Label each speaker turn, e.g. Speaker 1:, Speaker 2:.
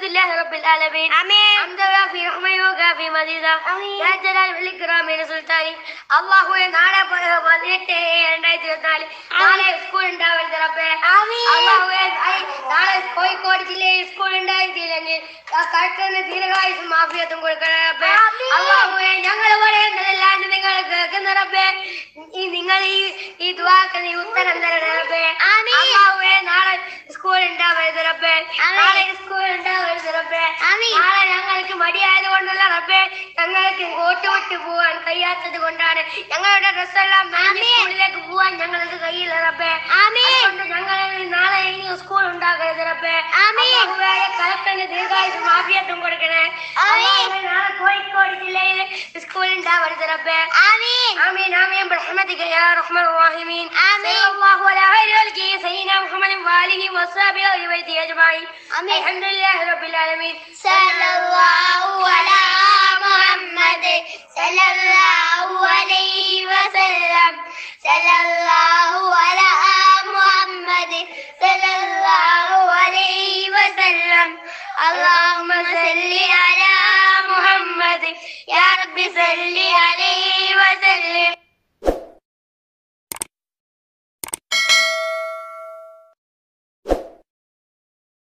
Speaker 1: لله رب العالمين
Speaker 2: آمين.
Speaker 1: حمدا في رحمه وكافي مزيدا
Speaker 2: آمين.
Speaker 1: يا جلال والإكرام يا സുൽത്താനി അള്ളാഹുവെ നാളെ പ- പതിനെട്ട് രണ്ടായിരത്തി ഇരുപത്തിനാല് നാളെ സ്കൂൾ ഉണ്ടാവരുത് റബ്ബേ
Speaker 2: ആമീൻ.
Speaker 1: അള്ളാഹുവെ ഐ- നാളെ കോഴിക്കോട് ജില്ലയിൽ സ്കൂൾ ഉണ്ടായിട്ടില്ലെങ്കിൽ ആ കളക്ടറിന് ദീർഘായുസും മാഫിയത്തും കൊടുക്കണം റബ്ബേ
Speaker 2: ആമീൻ.
Speaker 1: അള്ളാഹുവെ ഞങ്ങൾ പറയുന്നതല്ലാണ്ട് നിങ്ങൾ കേൾക്കുന്ന റബ്ബേ ഈ നിങ്ങൾ ഈ ഈ ദുവാക്ക് നീ ഉത്തരം തരണം റബ്ബേ
Speaker 2: ആമീൻ.
Speaker 1: അള്ളാഹുവെ നാളെ സ്കൂൾ ഉണ്ടാവരുത് റബ്ബേ
Speaker 2: ആമീൻ.
Speaker 1: നാളെ സ്കൂൾ ഉണ്ടാവരുത് റബ്ബേ
Speaker 2: ആമീൻ.
Speaker 1: നാളെ ഞങ്ങൾക്ക് മടിയായത് കൊണ്ടല്ല റബ്ബേ ഞങ്ങൾക്ക് വോട്ട് വിട്ട് പോവാൻ കഴിയാത്തത് കൊണ്ടാണ് ഞങ്ങളുടെ ഡ്രസ്സെല്ലാം നനഞ്ഞ്
Speaker 2: ആമീൻ.
Speaker 1: സ്കൂളിലേക്ക് പോവാൻ ഞങ്ങൾക്ക് കഴിയില്ല റബ്ബേ
Speaker 2: ആമീൻ.
Speaker 1: അതുകൊണ്ട് ഞങ്ങൾ നാളെ ഇനി സ്കൂൾ ഉണ്ടാകരുത് റബ്ബേ
Speaker 2: ആമീൻ.
Speaker 1: അല്ലാഹുവേ, കളക്ടറിന് ദീർഘായുസും ആഫിയത്തും കൊടുക്കണേ
Speaker 2: ആമീൻ.
Speaker 1: അല്ലാഹുവേ, നാളെ കോഴിക്കോട് ജില്ലയിൽ സ്കൂൾ ഉണ്ടാവരുത് റബ്ബേ
Speaker 2: آمين
Speaker 1: آمين آمين برحمتك يا أرحم الراحمين
Speaker 2: آمين.
Speaker 1: صلى الله على خير خلقه سيدنا محمد وآله وصحبه وآل بيته أجمعين
Speaker 2: آمين.
Speaker 1: الحمد لله رب العالمين
Speaker 2: صلى الله على محمد صلى الله عليه وسلم صلى الله على محمد صلى الله عليه وسلم اللهم صل على محمد يا رب صل عليه